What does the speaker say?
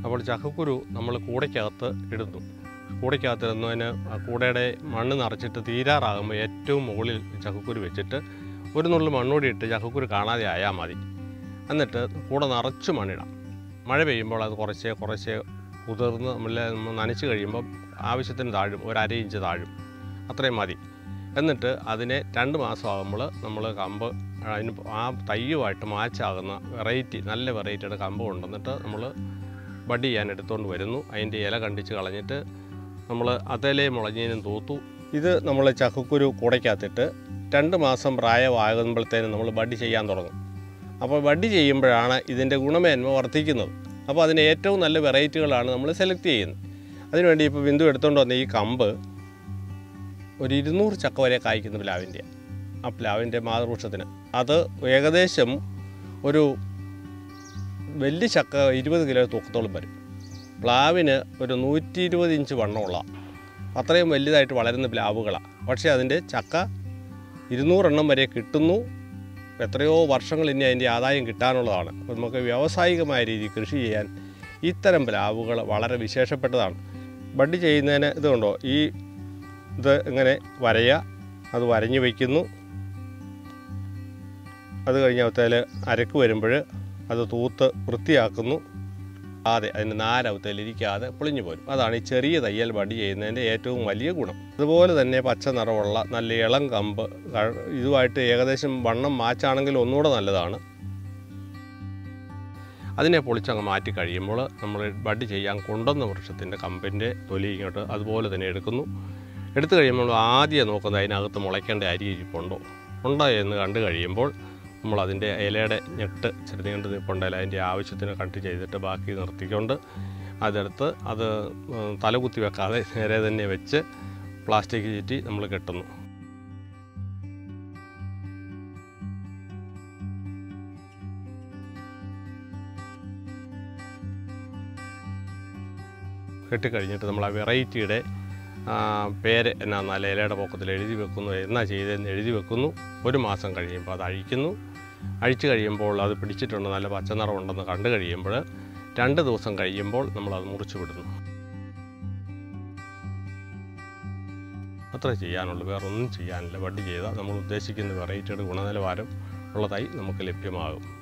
അപ്പോൾ ചക്കക്കുരു നമ്മൾ കൂടയ്ക്കകത്ത് ഇടുന്നു കൂടയ്ക്കകത്ത് ഇടുന്നതിന് ആ കൂടയുടെ മണ്ണ് നിറച്ചിട്ട് തീരാറാകുമ്പോൾ ഏറ്റവും മുകളിൽ ചക്കക്കുരു വെച്ചിട്ട് ഒരു നുള്ളു മണ്ണൂടി ഇട്ട് ചക്കക്കുരു കാണാതെ ആയാൽ മതി എന്നിട്ട് കൂടെ നിറച്ച് മണ്ണിടാം മഴ പെയ്യുമ്പോൾ അത് കുറച്ചേ കുറച്ചേ കുതിർന്ന് നമ്മൾ നനച്ച് കഴിയുമ്പോൾ ആവശ്യത്തിന് താഴും ഒരു അര ഇഞ്ച് താഴും അത്രയും മതി എന്നിട്ട് അതിനെ രണ്ട് മാസമാകുമ്പോൾ നമ്മൾ കമ്പ് അതിന് ആ തയ്യുമായിട്ട് മാച്ചാകുന്ന വെറൈറ്റി നല്ല വെറൈറ്റിയുടെ കമ്പ് കൊണ്ടുവന്നിട്ട് നമ്മൾ ബഡ് ചെയ്യാൻ എടുത്തുകൊണ്ട് വരുന്നു അതിൻ്റെ ഇല കണ്ടിച്ച് കളഞ്ഞിട്ട് നമ്മൾ അതേലേ മുളഞ്ഞതിനും തൂത്തു ഇത് നമ്മൾ ചക്കക്കുരു കൂടയ്ക്കകത്തിട്ട് രണ്ട് മാസം പ്രായമാകുമ്പോഴത്തേനും നമ്മൾ ബഡ് ചെയ്യാൻ തുടങ്ങും അപ്പോൾ ബഡ് ചെയ്യുമ്പോഴാണ് ഇതിൻ്റെ ഗുണമേന്മ വർദ്ധിക്കുന്നത് അപ്പോൾ അതിന് ഏറ്റവും നല്ല വെറൈറ്റികളാണ് നമ്മൾ സെലക്ട് ചെയ്യുന്നത് അതിനുവേണ്ടി ഇപ്പോൾ ബിന്ദു എടുത്തുകൊണ്ട് വന്ന ഈ കമ്പ് ഒരു ഇരുന്നൂറ് ചക്ക വരെ കായ്ക്കുന്ന പ്ലാവിൻ്റെ ആ പ്ലാവിൻ്റെ മാതൃവൃക്ഷത്തിന് അത് ഏകദേശം ഒരു വലിയ ചക്ക ഇരുപത് കിലോ തൂക്കത്തോളം വരും പ്ലാവിന് ഒരു നൂറ്റി ഇരുപത് ഇഞ്ച് വണ്ണമുള്ള അത്രയും വലുതായിട്ട് വളരുന്ന പ്ലാവുകളാണ് പക്ഷേ അതിൻ്റെ ചക്ക ഇരുന്നൂറെണ്ണം വരെ കിട്ടുന്നു എത്രയോ വർഷങ്ങൾ ഇനി അതിൻ്റെ ആദായം കിട്ടാനുള്ളതാണ് അപ്പോൾ നമുക്ക് വ്യാവസായികമായ രീതിയിൽ കൃഷി ചെയ്യാൻ ഇത്തരം പ്ലാവുകൾ വളരെ വിശേഷപ്പെട്ടതാണ് ബഡ് ചെയ്യുന്നതിന് ഇതുകൊണ്ടോ ഈ ഇത് ഇങ്ങനെ വരയുക അത് വരഞ്ഞു വയ്ക്കുന്നു അത് കഴിഞ്ഞവത്തേൽ അരക്ക് വരുമ്പോൾ അത് തൂത്ത് വൃത്തിയാക്കുന്നു അതെ അതിൻ്റെ നാരവത്തേലിരിക്കാതെ പൊളിഞ്ഞു പോരും അതാണ് ഈ ചെറിയ തയ്യൽ ബഡ് ചെയ്യുന്നതിൻ്റെ ഏറ്റവും വലിയ ഗുണം അതുപോലെ തന്നെ പച്ച നിറമുള്ള നല്ല ഇളം കമ്പ് ക- ഇതുമായിട്ട് ഏകദേശം വണ്ണം മാച്ചാണെങ്കിൽ ഒന്നുകൂടെ നല്ലതാണ് അതിനെ പൊളിച്ചങ്ങ് മാറ്റി കഴിയുമ്പോൾ നമ്മൾ ബഡ് ചെയ്യാൻ കൊണ്ടുവന്ന വൃക്ഷത്തിൻ്റെ കമ്പിൻ്റെ തൊലി ഇങ്ങോട്ട് അതുപോലെ തന്നെ എടുക്കുന്നു എടുത്തു കഴിയുമ്പോൾ ആദ്യം നോക്കുന്നത് അതിനകത്ത് മുളയ്ക്കേണ്ട അരി ഇരിപ്പുണ്ടോ ഉണ്ടോ എന്ന് കണ്ടു കഴിയുമ്പോൾ നമ്മൾ അതിൻ്റെ ഇലയുടെ ഞെട്ട് ചെറുതീണ്ട് നിൽപ്പുണ്ടെങ്കിൽ അതിൻ്റെ ആവശ്യത്തിന് കട്ട് ചെയ്തിട്ട് ബാക്കി നിർത്തിക്കൊണ്ട് അതെടുത്ത് അത് ഉം, തലകുത്തി വെക്കാതെ നേരെ തന്നെ വെച്ച് പ്ലാസ്റ്റിക് ചുറ്റി നമ്മൾ കെട്ടുന്നു കെട്ടിക്കഴിഞ്ഞിട്ട് നമ്മൾ ആ വെറൈറ്റിയുടെ പേര് എന്നാ ഇലയുടെ പൊക്കത്തിൽ എഴുതി വെക്കുന്നു എന്നാ ചെയ്തതെന്ന് എഴുതി വെക്കുന്നു ഒരു മാസം കഴിയുമ്പോൾ അത് അഴിക്കുന്നു അഴിച്ചു കഴിയുമ്പോൾ അത് പിടിച്ചിട്ടുണ്ട് നല്ല പച്ചനിറമുണ്ടെന്ന് കണ്ടു കഴിയുമ്പോൾ രണ്ട് ദിവസം കഴിയുമ്പോൾ നമ്മളത് മുറിച്ച് വിടുന്നു അത്ര ചെയ്യാനുള്ളൂ വേറെ ഒന്നും ചെയ്യാനില്ല വണ്ടി ചെയ്താൽ നമ്മൾ ഉദ്ദേശിക്കുന്ന വെറൈറ്റിയുടെ ഗുണനിലവാരം ഉള്ള തൈ നമുക്ക് ലഭ്യമാകും